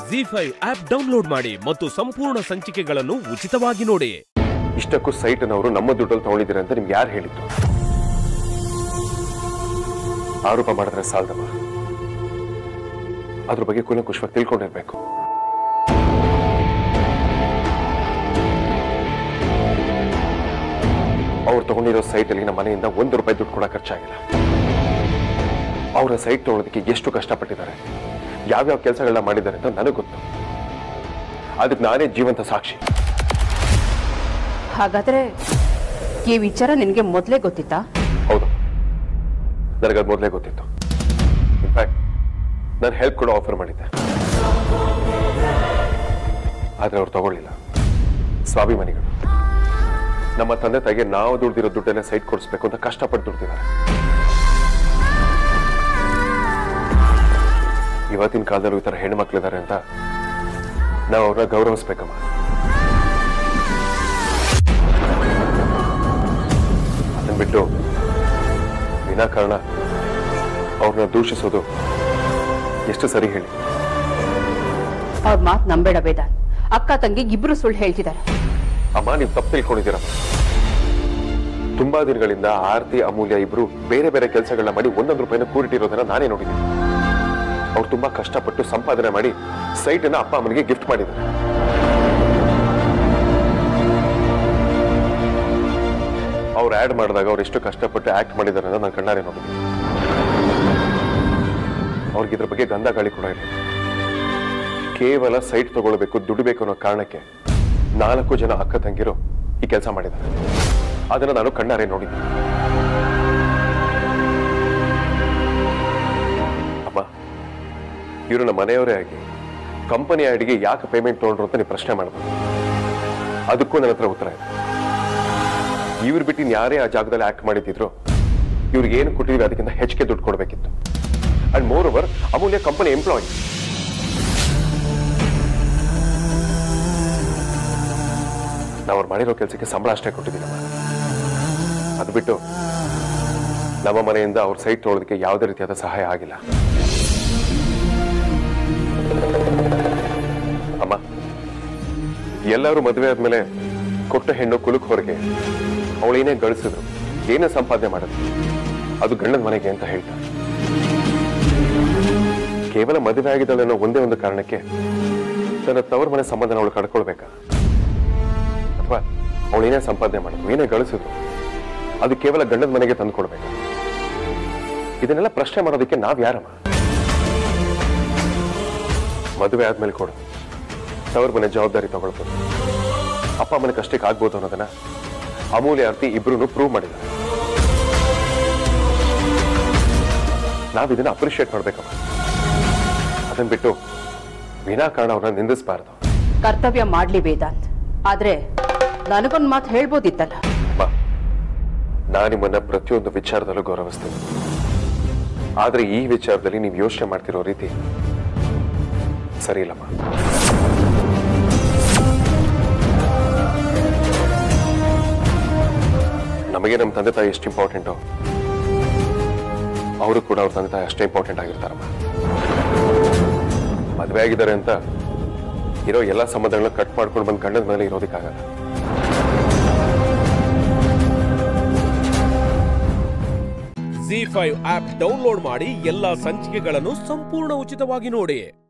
G five app download ಮಾಡಿ ಮತ್ತು ಸಂಪೂರ್ಣ ಸಂಚಿಕೆಗಳನ್ನು ಉಚಿತವಾಗಿ ನೋಡಿ ಇಷ್ಟಕ್ಕೂ ಸೈಟ್ನವರು ನಮ್ಮ ದುಡ್ಡಲ್ಲಿ ತಗೊಂಡಿದ್ದೀರ ಅಂತ ನಿಮ್ಗೆ ಯಾರು ಹೇಳಿದ್ರು ಆರೋಪ ಮಾಡಿದ್ರೆ ಸಾಲದಮ್ಮ ಅದ್ರ ಬಗ್ಗೆ ಕುಲಂಕುಷವಾಗಿ ತಿಳ್ಕೊಂಡಿರ್ಬೇಕು ಅವ್ರು ತಗೊಂಡಿರೋ ಸೈಟಲ್ಲಿ ನಮ್ಮ ಮನೆಯಿಂದ ಒಂದು ರೂಪಾಯಿ ದುಡ್ಡು ಕೂಡ ಖರ್ಚಾಗಿಲ್ಲ ಅವರ ಸೈಟ್ ತಗೊಳ್ಳೋದಕ್ಕೆ ಎಷ್ಟು ಕಷ್ಟಪಟ್ಟಿದ್ದಾರೆ ಯಾವ್ಯಾವ ಕೆಲಸಗಳನ್ನ ಮಾಡಿದ್ದಾರೆ ಅಂತ ನನಗೆ ಗೊತ್ತು ಅದಕ್ಕೆ ನಾನೇ ಜೀವಂತ ಸಾಕ್ಷಿ ಹಾಗಾದ್ರೆ ಈ ವಿಚಾರ ನಿನಗೆ ಮೊದಲೇ ಗೊತ್ತಿತ್ತಾ ಹೌದು ನನಗದು ಮೊದಲೇ ಗೊತ್ತಿತ್ತು ಇನ್ಫ್ಯಾಕ್ಟ್ ನಾನು ಹೆಲ್ಪ್ ಕೂಡ ಆಫರ್ ಮಾಡಿದ್ದೆ ಆದ್ರೆ ಅವ್ರು ತಗೊಳ್ಳಿಲ್ಲ ಸ್ವಾಭಿಮಾನಿಗಳು ನಮ್ಮ ತಂದೆ ತಾಯಿಗೆ ನಾವು ದುಡ್ದಿರೋ ದುಡ್ಡನ್ನ ಸೈಟ್ ಕೊಡಿಸ್ಬೇಕು ಅಂತ ಕಷ್ಟಪಟ್ಟು ದುಡ್ದಿದ್ದಾರೆ ಇವತ್ತಿನ ಕಾಲದಲ್ಲೂ ಈ ತರ ಹೆಣ್ಮಕ್ಳಿದ್ದಾರೆ ಅಂತ ನಾವು ಅವ್ರನ್ನ ಗೌರವಿಸ್ಬೇಕಮ್ಮ ಅದನ್ನ ಬಿಟ್ಟು ವಿನಾಕಾರಣ ಅವ್ರನ್ನ ದೂಷಿಸೋದು ಎಷ್ಟು ಸರಿ ಹೇಳಿ ಅವ್ರ ಮಾತು ನಂಬೇಡ ವೇದಾಂತ್ ಅಕ್ಕ ತಂಗಿ ಇಬ್ರು ಸುಳ್ಳು ಹೇಳ್ತಿದ್ದಾರೆ ಅಮ್ಮ ನೀವು ತಪ್ಪು ತಿಳ್ಕೊಂಡಿದ್ದೀರಮ್ಮ ತುಂಬಾ ದಿನಗಳಿಂದ ಆರತಿ ಅಮೂಲ್ಯ ಇಬ್ರು ಬೇರೆ ಬೇರೆ ಕೆಲಸಗಳನ್ನ ಮಾಡಿ ಒಂದೊಂದು ರೂಪಾಯಿನ ಕೂರಿಟ್ಟಿರೋದನ್ನ ನಾನೇ ನೋಡಿದ್ದೀನಿ ಅವ್ರು ತುಂಬಾ ಕಷ್ಟಪಟ್ಟು ಸಂಪಾದನೆ ಮಾಡಿ ಸೈಟ್ ಅನ್ನ ಅಪ್ಪ ಅಮ್ಮನಿಗೆ ಗಿಫ್ಟ್ ಮಾಡಿದ್ದಾರೆ ಅವ್ರು ಆಡ್ ಮಾಡಿದಾಗ ಅವ್ರು ಎಷ್ಟು ಕಷ್ಟಪಟ್ಟು ಆಕ್ಟ್ ಮಾಡಿದ್ದಾರೆ ಅಂತ ನಾನು ಕಣ್ಣಾರೆ ನೋಡಿದ್ದೀನಿ ಅವ್ರಿಗೆ ಇದ್ರ ಬಗ್ಗೆ ಗಂಧ ಗಾಳಿ ಕೂಡ ಇಲ್ಲ ಕೇವಲ ಸೈಟ್ ತಗೊಳ್ಬೇಕು ದುಡ್ಡು ಬೇಕು ಅನ್ನೋ ಕಾರಣಕ್ಕೆ ನಾಲ್ಕು ಜನ ಅಕ್ಕ ತಂಗಿರು ಈ ಕೆಲಸ ಮಾಡಿದ್ದಾರೆ ಅದನ್ನ ನಾನು ಕಣ್ಣಾರೆ ನೋಡಿದ್ದೀನಿ ಅಮ್ಮ ಇವರು ನಮ್ಮ ಮನೆಯವರೇ ಆಗಿ ಕಂಪನಿ ಐಡಿಗೆ ಯಾಕೆ ಪೇಮೆಂಟ್ ತಗೊಂಡ್ರು ಅಂತ ನೀವು ಪ್ರಶ್ನೆ ಮಾಡ್ಬೋದು ಅದಕ್ಕೂ ನನ್ನ ಹತ್ರ ಉತ್ತರ ಇದೆ ಇವ್ರು ಬಿಟ್ಟು ಇನ್ ಯಾರೇ ಆ ಜಾಗದಲ್ಲಿ ಆಕ್ಟ್ ಮಾಡಿದ್ರು ಇವ್ರಿಗೆ ಏನು ಕೊಟ್ಟಿದ್ವಿ ಅದಕ್ಕಿಂತ ಹೆಚ್ಚಿಗೆ ದುಡ್ಡು ಕೊಡಬೇಕಿತ್ತು and moreover Amulya company employee ನಾವು ಅವ್ರು ಮಾಡಿರೋ ಕೆಲಸಕ್ಕೆ ಸಂಬಳ ಅಷ್ಟೇ ಕೊಟ್ಟಿದ್ದೀನಮ್ಮ ಅದು ಬಿಟ್ಟು ನಮ್ಮ ಮನೆಯಿಂದ ಅವ್ರ ಸೈಟ್ ತೊಗೊಳೋದಕ್ಕೆ ಯಾವುದೇ ರೀತಿಯಾದ ಸಹಾಯ ಆಗಿಲ್ಲ ಅಮ್ಮ ಎಲ್ಲರೂ ಮದುವೆ ಆದ್ಮೇಲೆ ಕೊಟ್ಟ ಹೆಣ್ಣು ಕುಲುಕ್ ಹೊರಗೆ ಅವಳೇನೇ ಗಳಿಸಿದ್ರು ಏನೇ ಸಂಪಾದನೆ ಮಾಡಿದ್ರು ಅದು ಗಂಡನ ಮನೆಗೆ ಅಂತ ಹೇಳ್ತಾರೆ ಕೇವಲ ಮದುವೆ ಆಗಿದ್ದಾಳೆ ಅನ್ನೋ ಒಂದೇ ಒಂದು ಕಾರಣಕ್ಕೆ ತನ್ನ ತವರ ಮನೆ ಸಂಬಂಧನ ಅವಳು ಕಳ್ಕೊಳ್ಬೇಕಾ ಅಥವಾ ಅವಳು ಏನೇ ಸಂಪಾದನೆ ಮಾಡಿದ್ರು ಏನೇ ಗಳಿಸಿದ್ರು ಅದು ಕೇವಲ ಗಂಡನ ಮನೆಗೆ ತಂದು ಕೊಡ್ಬೇಕು ಇದನ್ನೆಲ್ಲ ಪ್ರಶ್ನೆ ಮಾಡೋದಕ್ಕೆ ನಾವ್ ಯಾರಮ್ಮ ಮದುವೆ ಆದ್ಮೇಲೆ ಕೊಡು ತವರ ಮನೆ ಜವಾಬ್ದಾರಿ ತಗೊಳ್ಬೋದು ಅಪ್ಪ ಅಮ್ಮನ ಕಷ್ಟಕ್ಕೆ ಆಗ್ಬೋದು ಅನ್ನೋದನ್ನ ಅಮೂಲ್ಯ ಅರ್ತಿ ಇಬ್ರು ಪ್ರೂವ್ ಮಾಡಿದ್ದಾರೆ ನಾವ್ ಇದನ್ನ ಅಪ್ರಿಶಿಯೇಟ್ ಮಾಡ್ಬೇಕಮ್ಮ ಅದನ್ನ ಬಿಟ್ಟು ವಿನಾಕಾರಣ ಅವ್ರನ್ನ ನಿಂದಿಸಬಾರ್ದು ಕರ್ತವ್ಯ ಮಾಡ್ಲಿ ವೇದಾಂತ್ ಆದ್ರೆ ನನಗೊಂದ್ ಮಾತು ಹೇಳ್ಬೋದಿತ್ತಲ್ಲ ಅಮ್ಮ ನಾನು ನಿಮ್ಮನ್ನ ಪ್ರತಿಯೊಂದು ವಿಚಾರದಲ್ಲೂ ಗೌರವಿಸ್ತೀನಿ ಆದ್ರೆ ಈ ವಿಚಾರದಲ್ಲಿ ನೀವು ಯೋಚನೆ ಮಾಡ್ತಿರೋ ರೀತಿ ಸರಿ ಇಲ್ಲಮ್ಮ ನಮಗೆ ನಮ್ಮ ತಂದೆ ತಾಯಿ ಎಷ್ಟು ಇಂಪಾರ್ಟೆಂಟು ಅವರು ಕೂಡ ಅವ್ರ ತಂದೆ ತಾಯಿ ಅಷ್ಟೇ ಇಂಪಾರ್ಟೆಂಟ್ ಆಗಿರ್ತಾರಮ್ಮ ಮದುವೆ ಆಗಿದ್ದಾರೆ ಅಂತ ಇರೋ ಎಲ್ಲ ಸಂಬಂಧಗಳನ್ನ ಕಟ್ ಮಾಡ್ಕೊಂಡು ಬಂದು ಗಂಡದ ಮೇಲೆ ಇರೋದಕ್ಕಾಗಲ್ಲ ಜಿ ಫೈವ್ ಆಪ್ ಡೌನ್ಲೋಡ್ ಮಾಡಿ ಎಲ್ಲಾ ಸಂಚಿಕೆಗಳನ್ನು ಸಂಪೂರ್ಣ ಉಚಿತವಾಗಿ ನೋಡಿ